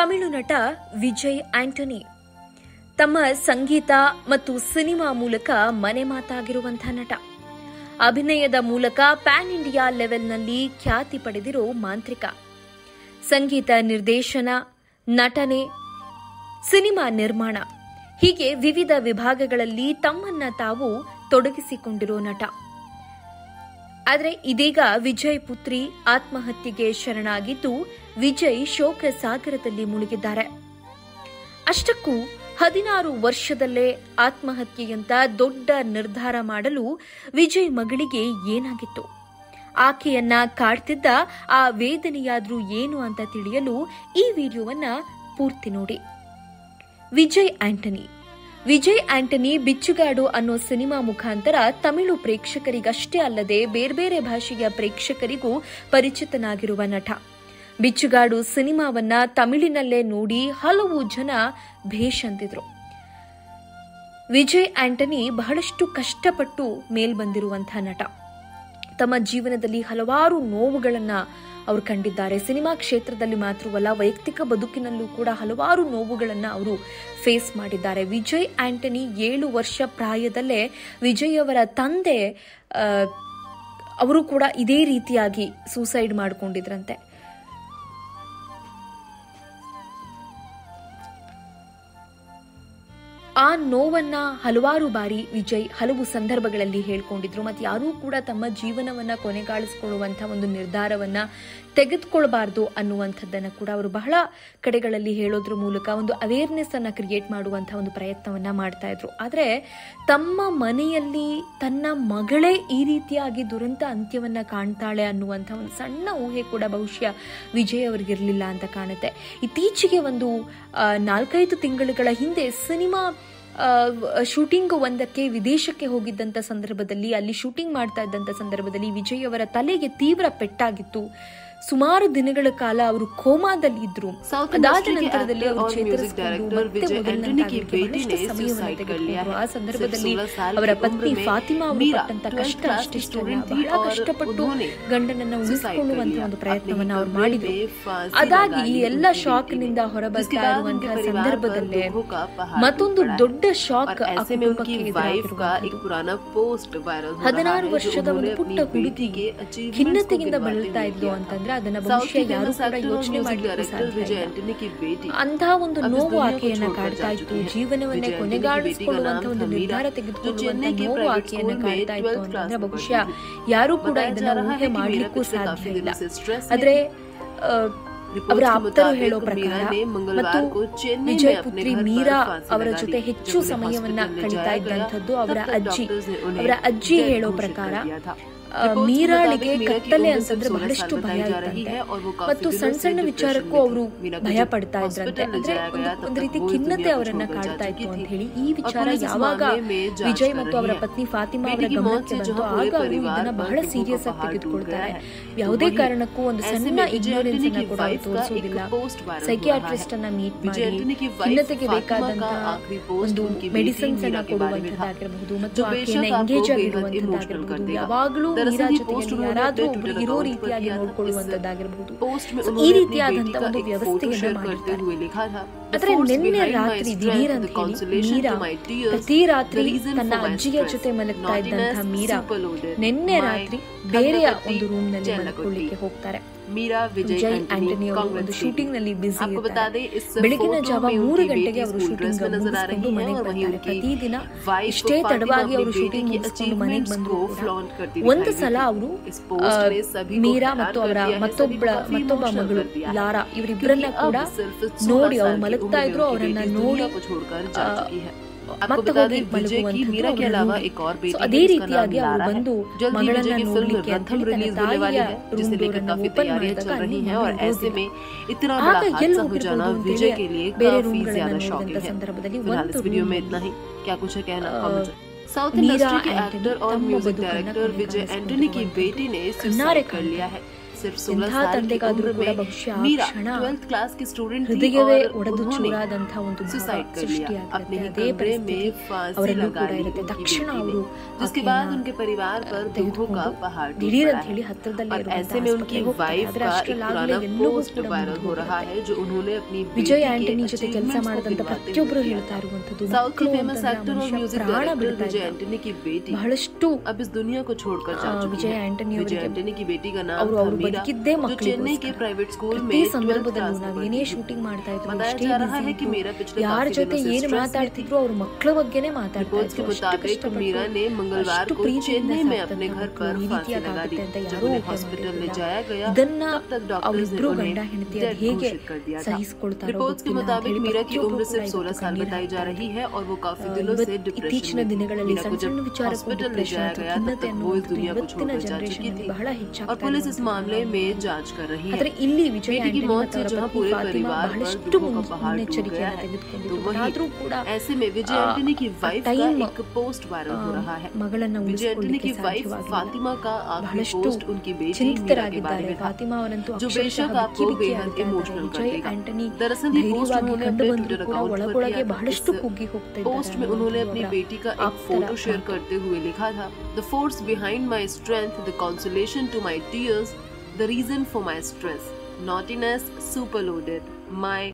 ತಮಿಳು ನಟ ವಿಜಯ್ ಆಂಟನಿ ತಮ್ಮ ಸಂಗೀತ ಮತ್ತು ಸಿನಿಮಾ ಮೂಲಕ ಮನೆ ಮಾತಾಗಿರುವಂತಹ ನಟ ಅಭಿನಯದ ಮೂಲಕ ಪ್ಯಾನ್ ಇಂಡಿಯಾ ಲೆವೆಲ್ನಲ್ಲಿ ಖ್ಯಾತಿ ಪಡೆದಿರೋ ಮಾಂತ್ರಿಕ ಸಂಗೀತ ನಿರ್ದೇಶನ ನಟನೆ ಸಿನಿಮಾ ನಿರ್ಮಾಣ ಹೀಗೆ ವಿವಿಧ ವಿಭಾಗಗಳಲ್ಲಿ ತಮ್ಮನ್ನ ತಾವು ತೊಡಗಿಸಿಕೊಂಡಿರೋ ನಟ ಆದರೆ ಇದೀಗ ವಿಜಯ್ ಪುತ್ರಿ ಆತ್ಮಹತ್ಯೆಗೆ ಶರಣಾಗಿದ್ದು ವಿಜಯ್ ಶೋಕ ಸಾಗರದಲ್ಲಿ ಮುಳುಗಿದ್ದಾರೆ ಅಷ್ಟಕ್ಕೂ ಹದಿನಾರು ವರ್ಷದಲ್ಲೇ ಆತ್ಮಹತ್ಯೆಯಂತ ದೊಡ್ಡ ನಿರ್ಧಾರ ಮಾಡಲು ವಿಜಯ್ ಮಗಳಿಗೆ ಏನಾಗಿತ್ತು ಆಕೆಯನ್ನ ಕಾಡ್ತಿದ್ದ ಆ ವೇದನೆಯಾದ್ರೂ ಏನು ಅಂತ ತಿಳಿಯಲು ಈ ವಿಡಿಯೋವನ್ನ ಪೂರ್ತಿ ನೋಡಿ ವಿಜಯ್ ಆಂಟನಿ ವಿಜಯ್ ಆಂಟನಿ ಬಿಚ್ಚುಗಾಡು ಅನ್ನೋ ಸಿನಿಮಾ ಮುಖಾಂತರ ತಮಿಳು ಪ್ರೇಕ್ಷಕರಿಗಷ್ಟೇ ಅಲ್ಲದೆ ಬೇರ್ಬೇರೆ ಭಾಷೆಯ ಪ್ರೇಕ್ಷಕರಿಗೂ ಪರಿಚಿತನಾಗಿರುವ ನಟ ಬಿಚ್ಚುಗಾಡು ಸಿನಿಮಾವನ್ನ ತಮಿಳಿನಲ್ಲೇ ನೋಡಿ ಹಲವು ಜನ ಭೇಷ್ ಅಂತಿದ್ರು ವಿಜಯ್ ಆಂಟನಿ ಬಹಳಷ್ಟು ಕಷ್ಟಪಟ್ಟು ಮೇಲ್ಬಂದಿರುವಂತಹ ನಟ ತಮ್ಮ ಜೀವನದಲ್ಲಿ ಹಲವಾರು ನೋವುಗಳನ್ನ ಅವರು ಕಂಡಿದ್ದಾರೆ ಸಿನಿಮಾ ಕ್ಷೇತ್ರದಲ್ಲಿ ಮಾತ್ರವಲ್ಲ ವೈಯಕ್ತಿಕ ಬದುಕಿನಲ್ಲೂ ಕೂಡ ಹಲವಾರು ನೋವುಗಳನ್ನ ಅವರು ಫೇಸ್ ಮಾಡಿದ್ದಾರೆ ವಿಜಯ್ ಆಂಟನಿ ಏಳು ವರ್ಷ ಪ್ರಾಯದಲ್ಲೇ ವಿಜಯ್ ಅವರ ತಂದೆ ಆ, ಅವರು ಕೂಡ ಇದೇ ರೀತಿಯಾಗಿ ಸೂಸೈಡ್ ಮಾಡಿಕೊಂಡಿದ್ರಂತೆ ಆ ನೋವನ್ನ ಹಲವಾರು ಬಾರಿ ವಿಜಯ್ ಹಲವು ಸಂದರ್ಭಗಳಲ್ಲಿ ಹೇಳ್ಕೊಂಡಿದ್ರು ಮತ್ತೆ ಯಾರೂ ಕೂಡ ತಮ್ಮ ಜೀವನವನ್ನ ಕೊನೆಗಾಣಿಸಿಕೊಳ್ಳುವಂತಹ ಒಂದು ನಿರ್ಧಾರವನ್ನ ತೆಗೆದುಕೊಳ್ಬಾರ್ದು ಅನ್ನುವಂಥದ್ದನ್ನ ಕೂಡ ಅವರು ಬಹಳ ಕಡೆಗಳಲ್ಲಿ ಹೇಳೋದ್ರ ಮೂಲಕ ಒಂದು ಅವೇರ್ನೆಸ್ ಅನ್ನ ಕ್ರಿಯೇಟ್ ಮಾಡುವಂತಹ ಒಂದು ಪ್ರಯತ್ನವನ್ನ ಮಾಡ್ತಾ ಇದ್ರು ಆದ್ರೆ ತಮ್ಮ ಮನೆಯಲ್ಲಿ ತನ್ನ ಮಗಳೇ ಈ ರೀತಿಯಾಗಿ ದುರಂತ ಅಂತ್ಯವನ್ನ ಕಾಣ್ತಾಳೆ ಅನ್ನುವಂಥ ಒಂದು ಸಣ್ಣ ಊಹೆ ಕೂಡ ಬಹುಶಃ ವಿಜಯ್ ಅವರಿಗಿರಲಿಲ್ಲ ಅಂತ ಕಾಣುತ್ತೆ ಇತ್ತೀಚೆಗೆ ಒಂದು ಆ, ನಾಲ್ಕೈದು ತಿಂಗಳುಗಳ ಹಿಂದೆ ಸಿನಿಮಾ ಶೂಟಿಂಗ್ ಒಂದಕ್ಕೆ ವಿದೇಶಕ್ಕೆ ಹೋಗಿದ್ದಂಥ ಸಂದರ್ಭದಲ್ಲಿ ಅಲ್ಲಿ ಶೂಟಿಂಗ್ ಮಾಡ್ತಾ ಇದ್ದಂಥ ಸಂದರ್ಭದಲ್ಲಿ ವಿಜಯ್ ಅವರ ತಲೆಗೆ ತೀವ್ರ ಪೆಟ್ಟಾಗಿತ್ತು ಸುಮಾರು ದಿನಗಳ ಕಾಲ ಅವರು ಕೋಮಾದಲ್ಲಿ ಇದ್ರು South ಅದಾದ industry के ನಂತರದಲ್ಲಿ actor ಅವರು और music ಚೇತರಿಸಿಕೊಂಡು director ಮತ್ತೆ विजय एंटनी की ಮೊದಲಿನಂತಾಗಲಿಕ್ಕೆ बेटी ने ಬಹಳಷ್ಟು ಸಮಯವನ್ನು suicide कर लिया ತೆಗೆದುಕೊಂಡ್ರು. है ಆ सिर्फ ಸಂದರ್ಭದಲ್ಲಿ 16 साल ಅವರ की ಪತ್ನಿ उम्र में ಫಾತಿಮಾ ಅವರು मीरा ಪಟ್ಟಂತ 12th ಕಷ್ಟ class की ಅಷ್ಟಿಷ್ಟಲ್ಲ student थी ಬಹಳ और ಕಷ್ಟಪಟ್ಟು उन्होंने ಗಂಡನನ್ನ suicide कर ಉಳಿಸಿಕೊಳ್ಳುವಂತ लिया। ಒಂದು अपने ಪ್ರಯತ್ನವನ್ನ ही ಅವ್ರು कमरे ಮಾಡಿದ್ರು में फांसी ಅದಾಗಿ लगा ಈ ली ಎಲ್ಲ उनकी ಶಾಕ್ बेटी ನಿಂದ ने। ಹೊರಬರ್ತಾ जिसके बाद ಇರುವಂತಹ उनके परिवार पर ಸಂದರ್ಭದಲ್ಲೇ दुखों का पहाड़ ಮತ್ತೊಂದು टूट पड़ा है। ದೊಡ್ಡ ಶಾಕ್ और ಆ ऐसे में उनकी ಕುಟುಂಬಕ್ಕೆ वाइफ का एक ಎದುರಾಗಿರುವಂತದ್ದು पुराना पोस्ट वायरल हो रहा ಹದಿನಾರು है जो ವರ್ಷದ ಒಂದು उन्होंने ಪುಟ್ಟ अपनी ಹುಡುಗಿ बेटी के achievements को ಖಿನ್ನತೆಯಿಂದ गिनवाते ಬಳಲ್ತಾ हुए ಇದ್ಲು किया था। ಅಂತಂದ್ರೆ ಅದನ್ನ साउथ ಬಹುಶಃ की ಯಾರು फेमस ಕೂಡ एक्टर और ಯೋಚನೆ म्यूजिक ಮಾಡಲಿಕ್ಕೆ डायरेक्टर ಸಾಧ್ಯ विजय ಇಲ್ಲ एंटनी की बेटी ಅಂತಹ ಒಂದು अब इस ನೋವು दुनिया को ಆಕೆಯನ್ನ छोड़कर ಕಾಡ್ತಾ जा ಇತ್ತು चुकी है। ಜೀವನವನ್ನೇ विजय एंटनी की बेटी का ಕೊನೆಗಾಣಿಸಿಕೊಳ್ಳುವಂತ नाम ಒಂದು था ನಿರ್ಧಾರ मीरा, जो ತೆಗೆದುಕೊಳ್ಳುವಂತ चेन्नई के ನೋವು प्राइवेट ಆಕೆಯನ್ನ स्कूल में ಕಾಡ್ತಾ ಇತ್ತು 12th क्लास ಅಂತಂದ್ರೆ में ಬಹುಶಃ पढ़ती थी। ಯಾರು ಕೂಡ बताया ಇದನ್ನ जा रहा ಊಹೆ है कि मीरा ಮಾಡ್ಲಿಕ್ಕೂ पिछले ಸಾಧ್ಯ काफी ಇಲ್ಲ दिनों से स्ट्रेस में ಆದ್ರೆ थी। ಆ, रिपोर्ट्स ಅವರ के ಆಪ್ತರು मुताबिक ಹೇಳೋ मीरा ಪ್ರಕಾರ ने मंगलवार ಮತ್ತು को चेन्नई ವಿಜಯ್ में अपने ಪುತ್ರಿ घर पर ಮೀರಾ फांसी ಅವರ लगा ಜೊತೆ ली। ಹೆಚ್ಚು जब उन्हें ಸಮಯವನ್ನ हॉस्पिटल ले ಕಳೀತಾ जाया गया, ಇದ್ದಂಥದ್ದು तब ಅವರ तक ಅಜ್ಜಿ डॉक्टर्स ने उन्हें ಅವರ ಅಜ್ಜಿ dead ಹೇಳೋ घोषित ಪ್ರಕಾರ कर दिया था। ಆ, रिपोर्ट्स के ಮೀರಾಳಿಗೆ मुताबिक मीरा की ಕತ್ತಲೆ उम्र ಅಂತಂದ್ರೆ सिर्फ 16 ಬಹಳಷ್ಟು साल ಭಯ बताई जा रही ಇತ್ತಂತೆ है और वो काफी ಮತ್ತು दिनों ಸಣ್ಣ से ಸಣ್ಣ डिप्रेशन ವಿಚಾರಕ್ಕೂ में ಅವರು थी। मीरा को ಭಯ जब ಪಡ್ತಾ ಇದ್ರಂತೆ हॉस्पिटल ले ಅಂದ್ರೆ जाया गया, ಒಂದು- तब ಒಂದು तक ರೀತಿ वो इस ಖಿನ್ನತೆ दुनिया को ಅವರನ್ನ छोड़कर ಕಾಡ್ತಾ जा ಇತ್ತು चुकी ಅಂತ थी। ಹೇಳಿ ಈ और ವಿಚಾರ पुलिस इस ಯಾವಾಗ मामले में जांच ವಿಜಯ್ कर ಮತ್ತು रही ಅವರ है। ಪತ್ನಿ ಫಾತಿಮಾ ಅವರ बेटी की मौत ಗಮನಕ್ಕೆ से ಬಂತು जहां ಆಗ पूरे ಅವರು परिवार ಇದನ್ನ पर ಬಹಳ दुखों का ಸೀರಿಯಸ್ ಆಗಿ पहाड़ टूट ತೆಗೆದುಕೊಳ್ತಾರೆ गया है। ಯಾವುದೇ वहीं ಕಾರಣಕ್ಕೂ ಒಂದು ऐसे ಸಣ್ಣ में विजय ಇಗ್ನೋರೆನ್ಸ್ एंटनी ಅನ್ನ की ಕೂಡ वाइफ का ತೋರಿಸೋದಿಲ್ಲ एक पोस्ट वायरल हो रहा ಸೈಕಿಯಾಟ್ರಿಸ್ಟ್ है। ಅನ್ನ ಮೀಟ್ विजय ಮಾಡಿ एंटनी की वाइफ ಖಿನ್ನತೆಗೆ फातिमा ಬೇಕಾದಂತಹ का आखिरी पोस्ट ಒಂದು उनकी बेटी ಮೆಡಿಸಿನ್ಸ್ ಅನ್ನ मीरा के बारे में था ಕೊಡುವಂತದ್ದಾಗಿರಬಹುದು ಮತ್ತು जो ಆಕೆಯನ್ನ बेशक आपको ಎಂಗೇಜ್ बेहद इमोशनल ಆಗಿರುವಂತದ್ದಾಗಿರಬಹುದು कर देगा ಯಾವಾಗಲೂ दरअसल ಮೀರಾ ये पोस्ट ಜೊತೆಗೆ उन्होंने ಯಾರಾದ್ರೂ अपने ಒಬ್ರು ट्विटर ಇರೋ अकाउंट पर ರೀತಿಯಾಗಿ किया था। ನೋಡ್ಕೊಳ್ಳುವಂತದ್ದಾಗಿರಬಹುದು पोस्ट में So, ಈ उन्होंने अपनी बेटी ರೀತಿಯಾದಂತಹ का ಒಂದು एक फोटो ವ್ಯವಸ್ಥೆಯನ್ನ शेयर करते ಮಾಡಿರ್ತಾರೆ हुए लिखा था The ಆದ್ರೆ force ನಿನ್ನೆ behind my ರಾತ್ರಿ strength, ದಿಢೀರ್ the ಅಂತ ಹೇಳಿ consolation Meera to my tears, ಪ್ರತಿ the ರಾತ್ರಿ reason ತನ್ನ for my ಅಜ್ಜಿಯ stress, ಜೊತೆ ಮಲಗ್ತಾ naughtiness, ಇದ್ದಂತಹ ಮೀರಾ superloaded, ನಿನ್ನೆ my ರಾತ್ರಿ ಬೇರೆಯ ಕನ್ನಡತಿ ಒಂದು ರೂಮ್ ನಲ್ಲಿ ಚೆಲ್ಲಕೊಟ್ಟಿ. ಮಲ್ಕೊಳ್ಳಿಕ್ಕೆ ಹೋಗ್ತಾರೆ मीरा विजय ವಿಜಯ್ एंटनी ಆಂಟನಿ ಅವರು ಒಂದು कांग्रेस ಶೂಟಿಂಗ್ ನಲ್ಲಿ ಬಿಸಿ आपको बता दें इस ಬೆಳಗಿನ फोटो ಜಾವ में ಮೂರು उनकी ಗಂಟೆಗೆ बेटी ಅವರು स्कूल ड्रेस ಶೂಟಿಂಗ್ में नजर आ ಮುಗಿಸ್ಕೊಂಡು रही है ಮನೆಗೆ और वहीं ಬರ್ತಾರೆ उनकी ಪ್ರತಿದಿನ वाइफ ಇಷ್ಟೇ फातिमा ತಡವಾಗಿ अपनी ಅವರು बेटी ಶೂಟಿಂಗ್ की ಮುಗಿಸ್ಕೊಂಡು ಮನೆಗೆ achievements ಬಂದ್ರು को ಕೂಡ flaunt करती ಒಂದು दिखाई ಸಲ दी थी। ಅವರು इस post ने सभी को ಮೀರಾ हैरान ಮತ್ತು कर ಅವರ दिया है, सभी ಮತ್ತೊಬ್ಬ को काफी ಮತ್ತೊಬ್ಬ emotional ಮಗಳು कर दिया है। ಲಾರಾ ಇವರಿಬ್ಬರನ್ನ क्योंकि ಕೂಡ अब सिर्फ 16 ನೋಡಿ साल ಅವ್ರು की ಮಲಗ್ತಾ उम्र में ಇದ್ರು उनकी ಅವರನ್ನ बेटी इस ನೋಡಿ दुनिया को छोड़कर जा ಆ, चुकी है आपको ಮತ್ತೆ बता ಹೋಗಿ दें विजय की ಮಲಗುವಂಥದ್ದು मीरा के ಅವರ अलावा ರೂಢಿ. एक और So, बेटी है ಅದೇ जिसका नाम ರೀತಿಯಾಗಿ ಅವರು लारा है ಬಂದು जल्द ही ಮಗಳನ್ನ विजय की फिल्म ನೋಡ್ಲಿಕ್ಕೆ ಅಂತ रथम ಹೇಳಿ रिलीज ತನ್ನ होने वाली ತಾಯಿಯ है ರೂಮ್ जिसे लेकर ಡೋರನ್ನ काफी ಓಪನ್ तैयारियां ಮಾಡಿದಾಗ चल ಅಲ್ಲಿ रही हैं और ಮಗಳು ऐसे ಹೋಗಿಲ್ಲ. में इतना ಆಗ बड़ा ಎಲ್ಲಿ हादसा हो जाना ಹೋಗಿರ್ಬೋದು विजय ಅಂತೇಳಿ के लिए ಬೇರೆ काफी ರೂಮ್ಗಳನ್ನ ज्यादा ನೋಡಿದಂತ शॉकिंग है ಸಂದರ್ಭದಲ್ಲಿ फिलहाल ಒಂದು इस वीडियो में room इतना ही क्या कुछ है कहना अ, कमेंट साउथ मीरा इंडस्ट्री के एंटनी एक्टर और तಮ್ಮ म्यूजिक ಬದುಕನ್ನ डायरेक्टर विजय ಕೊನೆಗಾಣಿಸಿಕೊಂಡಿರುವಂಥದ್ದು. एंटनी की बेटी ने ಕಣ್ಣಾರೆ सुसाइड कर लिया है सिर्फ 16 ಎಂಥ साल की ತಂದೆಗಾದ್ರೂ उम्र ಕೂಡ में ಬಹುಶಃ ಆ मीरा ಕ್ಷಣ 12th क्लास की स्टूडेंट थी ಹೃದಯವೇ और ಒಡೆದು उन्होंने ಚೂರಾದಂತಹ ಒಂದು ಭಾವ सुसाइड कर लिया अपने ಸೃಷ್ಟಿಯಾಗಿರುತ್ತೆ ही ಅದೇ कमरे में ಪರಿಸ್ಥಿತಿ फांसी ಅವರಲ್ಲೂ लगा ಕೂಡ ली ಇರುತ್ತೆ उनकी ತಕ್ಷಣ बेटी ಅವರು ने जिसके बाद उनके परिवार पर दुखों का ತೆಗೆದುಕೊಂಡು पहाड़ टूट ದಿಢೀರ್ पड़ा ಅಂತ ಹೇಳಿ है ಹತ್ರದಲ್ಲೇ और ऐसे में उनकी ಇರುವಂತಹ वाइफ ಆದ್ರೆ का एक ಅಷ್ಟರಲ್ಲಾಗಲೇ पुराना ಎಲ್ಲವೂ पोस्ट ಕೂಡ वायरल हो रहा ಮುಗಿದೋಗುತ್ತೆ. है जो उन्होंने अपनी ವಿಜಯ್ बेटी ಆಂಟನಿ के ಜೊತೆ ಕೆಲಸ achievements को ಮಾಡಿದಂತ गिनवाते हुए ಪ್ರತಿಯೊಬ್ಬರು किया ಹೇಳ್ತಾ था। ಇರುವಂತದ್ದು साउथ के ಮಕ್ಕಳು फेमस ಅಂತಂದ್ರೆ एक्टर ಆ और ಮನುಷ್ಯ म्यूजिक ಪ್ರಾಣ डायरेक्टर ಬಿಡ್ತಾ विजय ಇದ್ದ एंटनी की बेटी ಬಹಳಷ್ಟು अब इस दुनिया को छोड़कर जा आ, चुकी विजय है एंटनी विजय ಅವರಿಗೆ एंटनी की बेटी का नाम ಅವರು था ಅವರು मीरा ಬದುಕಿದ್ದೇ जो चेन्नई के ಮಕ್ಕಳಿಗೋಸ್ಕರ प्राइवेट स्कूल ಪ್ರತಿ में 12th ಸಂದರ್ಭದಲ್ಲೂ क्लास में ನಾವು पढ़ती ಏನೇ थी ಶೂಟಿಂಗ್ ಮಾಡ್ತಾ ಇದ್ರು बताया ಎಷ್ಟೇ जा रहा है कि busy मीरा ಇದ್ರು, पिछले ಯಾರ काफी ಜೊತೆ दिनों से ಏನು स्ट्रेस में थी ಮಾತಾಡ್ತಿದ್ರು ಅವ್ರ ಮಕ್ಕಳ ಬಗ್ಗೆನೇ ಮಾತಾಡ್ತಾ रिपोर्ट्स के ಇದ್ರು ಅಷ್ಟು मुताबिक ಕಷ್ಟಪಟ್ಟು मीरा ने मंगलवार ಅಷ್ಟು को ಪ್ರೀತಿಯಿಂದ चेन्नई में ಸಾಕ್ತಂತ अपने घर ಮಕ್ಕಳು पर ಈ फांसी ರೀತಿಯಾಗಿ लगा दी ಆಗುತ್ತೆ ಅಂತ जब ಯಾರೂ उन्हें ಊಹೆ हॉस्पिटल ले ಮಾಡಿರಲಿಲ್ಲ जाया गया ಇದನ್ನ तब तक डॉक्टर्स ने ಅವರಿಬ್ರು उन्हें ಗಂಡ ಹೆಂಡತಿ डेड ಅದು ಹೇಗೆ घोषित कर दिया था ಸಹಿಸ್ಕೊಳ್ತಾರೋ रिपोर्ट्स के ಗೊತ್ತಿಲ್ಲ ಅಂತ मुताबिक ಹೇಳಿ मीरा की ಪ್ರತಿಯೊಬ್ರು उम्र ಕೂಡ सिर्फ ಇವತ್ತು 16 साल ಕಣ್ಣೀರ್ बताई जा ಹಾಕ್ತಾ रही है और वो काफी ಆ, दिनों से ಇವತ್ತು डिप्रेशन ಇತ್ತೀಚಿನ में थी ದಿನಗಳಲ್ಲಿ मीरा को ಸಣ್ಣ ಸಣ್ಣ जब ವಿಚಾರಕ್ಕೂ हॉस्पिटल ले ಡಿಪ್ರೆಷನ್ जाया ಅಥವಾ गया तब ಖಿನ್ನತೆ तक वो इस ಅನ್ನುವಂಥದ್ದು दुनिया को ಇವತ್ತಿನ छोड़कर जा ಜನರೇಷನ್ चुकी ಅಲ್ಲಿ थी ಬಹಳ और ಹೆಚ್ಚಾಗ್ತಾ पुलिस इस ಇರುವಂಥದ್ದು मामले ನಾವು में ನೋಡ್ಬೋದು. जांच कर रही ಆದ್ರೆ है ಇಲ್ಲಿ ವಿಜಯ್ बेटी की ಆಂಟನಿ मौत ಮತ್ತು से ಅವರ जहां ಪತ್ನಿ पूरे ಫಾತಿಮಾ परिवार पर ಬಹಳಷ್ಟು दुखों का पहाड़ टूट गया ಮುನ್ನೆಚ್ಚರಿಕೆಯನ್ನು है तो ತೆಗೆದುಕೊಂಡಿದ್ರು वही ಆದ್ರೂ ಕೂಡ ऐसे में विजय आ, एंटनी की वाइफ का टाइम, एक पोस्ट वायरल हो रहा है ಮಗಳನ್ನ विजय एंटनी ಉಳಿಸಿಕೊಳ್ಳಿಕ್ಕೆ की वाइफ ಸಾಧ್ಯವಾಗಿಲ್ಲ फातिमा का आखिरी ಬಹಳಷ್ಟು पोस्ट उनकी बेटी मीरा के बारे ಚಿಂತಿತರಾಗಿದ್ದಾರೆ में था ಫಾತಿಮಾ ಅವರಂತೂ जो ಅಕ್ಷರಶಃ बेशक ಬಿಕ್ಕಿ आपको ಬಿಕ್ಕಿ बेहद ಅಳ್ತಾ ಇದ್ದಾರೆ इमोशनल कर ವಿಜಯ್ देगा ಆಂಟನಿ दरअसल ये पोस्ट ಧೈರ್ಯವಾಗಿ उन्होंने ಕಂಡು अपने ಬಂದ್ರು ट्विटर ಕೂಡ अकाउंट पर ಒಳಗೊಳಗೆ किया था ಬಹಳಷ್ಟು इस ಕುಗ್ಗಿ ಹೋಗ್ತಾ पोस्ट में ಇದ್ದಾರೆ उन्होंने ಅನ್ನುವಂಥದ್ದು अपनी ಅವರ बेटी का एक ಆಪ್ತರ फोटो शेयर ಮಾತು. करते हुए लिखा था the force behind my strength the consolation to my tears the reason for my stress naughtiness superloaded my